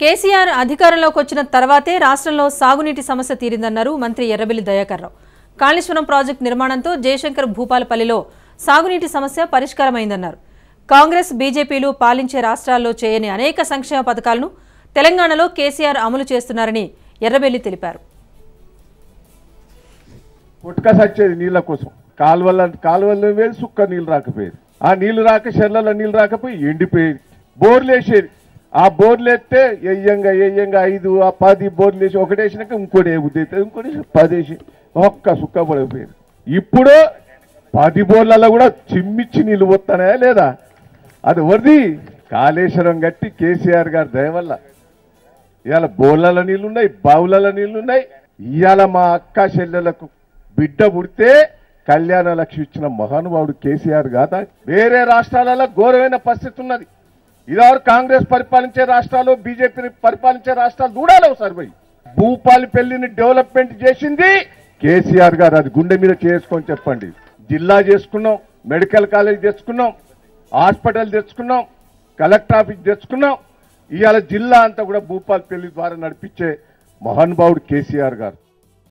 కేసీఆర్ అధికారంలోకి వచ్చిన తర్వాతే రాష్ట్రంలో సాగునీటి సమస్య తీరిందన్నారు మంత్రి ఎర్రబెల్లి దయాకర్ రావు కాళేశ్వరం ప్రాజెక్టు నిర్మాణంతో జయశంకర్ భూపాలపల్లిలో సాగునీటి సమస్య పరిష్కారమైందన్నారు కాంగ్రెస్ బీజేపీలు పాలించే రాష్ట్రాల్లో చేయని అనేక సంక్షేమ పథకాలను తెలంగాణలో కేసీఆర్ అమలు చేస్తున్నారని ఎర్రబెల్లి తెలిపారు పుట్టుక సచ్చేది నీళ్ళ కోసం కాలువల కాలువల్లో వేసి సుక్క నీళ్ళు రాకపోయేది ఆ నీళ్లు రాక చెర్లలో నీళ్ళు రాకపోయి ఎండిపోయేది బోర్లు వేసేది ఆ బోర్లు ఎత్తే ఎయ్యంగా ఎయ్యంగా ఐదు ఆ పది బోర్లు వేసి ఒకటి వేసినాక ఇంకోటి ఏ బుద్ధి అవుతుంది ఇంకోటి వేసి పది వేసి ఒక్క సుక్క పడిపోయేది ఇప్పుడు పది బోర్లలో కూడా చిమ్మిచ్చి నీళ్ళు పోతానే లేదా అది వరది కాళేశ్వరం గట్టి కేసీఆర్ గారి దయ వల్ల ఇవాళ బోర్లలో నీళ్లున్నాయి బావులలో నీళ్లున్నాయి ఇవాళ మా అక్క చెల్లెలకు బిడ్డ పుడితే కళ్యాణ లక్ష్మి ఇచ్చిన మహానుభావుడు కేసీఆర్ కాదా వేరే రాష్ట్రాలలో ఘోరమైన పరిస్థితి ఉన్నది ఇదివరకు కాంగ్రెస్ పరిపాలించే రాష్ట్రాలు బీజేపీ పరిపాలించే రాష్ట్రాలు చూడాలి ఒకసారి పోయి భూపాలి పెళ్లిని డెవలప్మెంట్ చేసింది కేసీఆర్ గారు అది గుండె మీద చేసుకొని చెప్పండి జిల్లా చేసుకున్నాం మెడికల్ కాలేజ్ తెచ్చుకున్నాం హాస్పిటల్ తెచ్చుకున్నాం కలెక్టర్ ఆఫీస్ తెచ్చుకున్నాం ఇవాళ జిల్లా అంతా కూడా భూపాల్ పెళ్లి ద్వారా నడిపించే మహానుభావుడు కేసీఆర్ గారు